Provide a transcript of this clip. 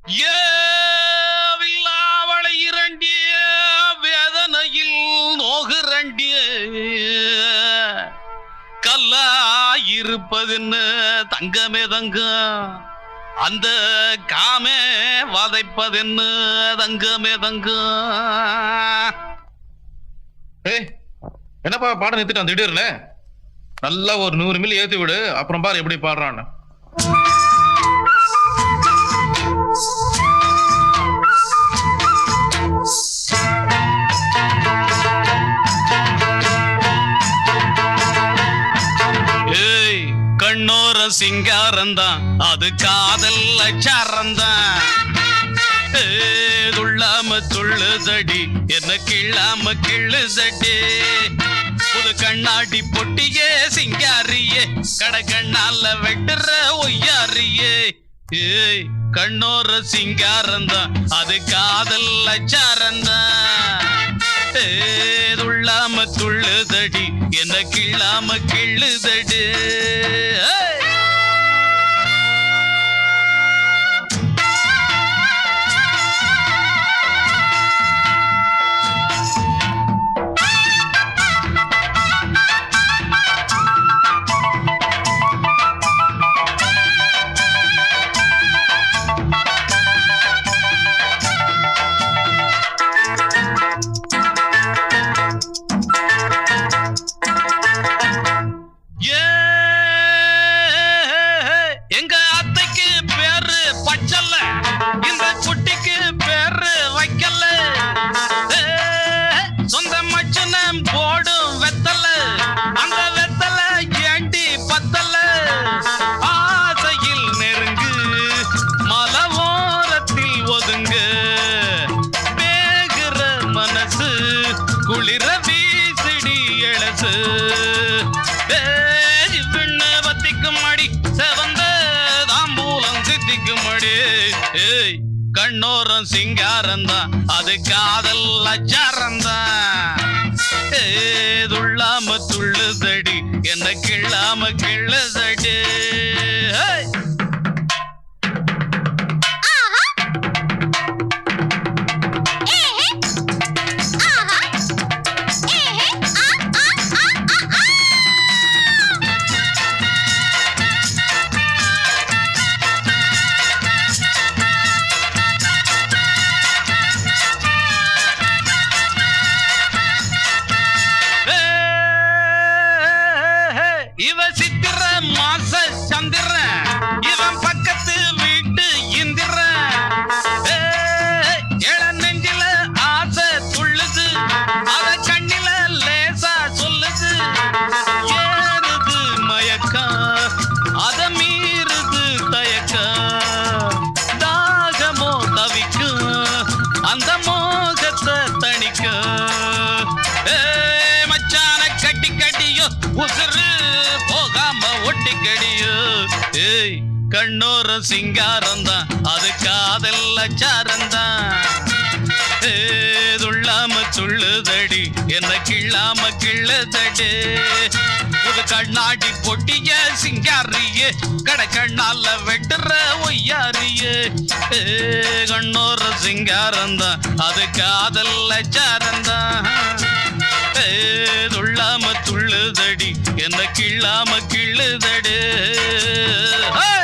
ஏவில்லாவளை இரண்டிய வேதனையில் நோகுரண்டிய கல்லா இருப்பதுன்னு தங்கமே தங்கம் அந்த காமே வதைப்பதென்னு தங்கமே தங்கம் ஏய் என்னப்பா பாடம் நிறுத்திட்டான் திடீர்னு நல்லா ஒரு நூறு மில்லி ஏத்தி விடு அப்புறம் பாரு எப்படி பாடுறான்னு ஏய் கண்ணோர சிங்காரந்தான் அது காதல் அச்சாரந்தான் துள்ளாம துள்ளுதடி என்ன கிள்ளாம கிள்ளுதடி புது கண்ணாடி பொட்டியே சிங்காரியே கடக்கண்ணால வெட்டுற ஒய்யாரியே ஏய் கண்ணோர சிங்காரந்தான் அது காதல் அச்சாரந்தான் துள்ளாம துள்ளுதடி என்ன கிள்ளாம கிள்ளுதடி ஏய் ஏ, எங்க அத்தைக்கு பேரு பச்சல்ல இந்த குட்டிக்கு பேரு வைக்கல ஏ, சொந்த மச்சனம் போடும் வெத்தல அந்த வெத்தல ஏண்டி பத்தல ஆசையில் நெருங்கு மலவோரத்தில் ஒதுங்கு வேகுற மனசு குளிர வீசிடி எழசு விண்ணு பத்திக்கும் அடி செவந்த தாம்பூலம் சித்திக்கும் அடி ஏய் கண்ணோரம் சிங்காரந்தான் அது காதல் அச்சாரந்தான் ஏதுள்ளாம துள்ளுதடி என்ன கிள்ளாம கிள்ளுதடி ஏய் இவ சித்திர மாச சந்திர இவன் பக்கத்து வீட்டு இந்திர இள நெஞ்சில ஆசை துள்ளுது அத கண்ணில லேசா சொல்லுது ஏறுது மயக்கம் அத மீறுது தயக்கம் தாகமோ தவிக்கும் அந்த மோகத்தை தணிக்கும் ஏய் மச்சான கட்டி கட்டியோ உசுறு போகாம ஒட்டி கடியோ ஏய் கண்ணோர சிங்காரம் தான் அது காதல் அச்சாரந்தான் துள்ளாம துள்ளுதடி என்ன கிள்ளாம கிள்ளுதடி புது கண்ணாடி பொட்டிய சிங்காரியே கடக்கண்ணால வெட்டுற ஒய்யாரியே ஏ, கண்ணோர சிங்காரந்தான் அது காதல் அச்சாரந்தான் துள்ளாம துள்ளுதடி என்ன கிள்ளாம கிள்ளுதடி ஹே!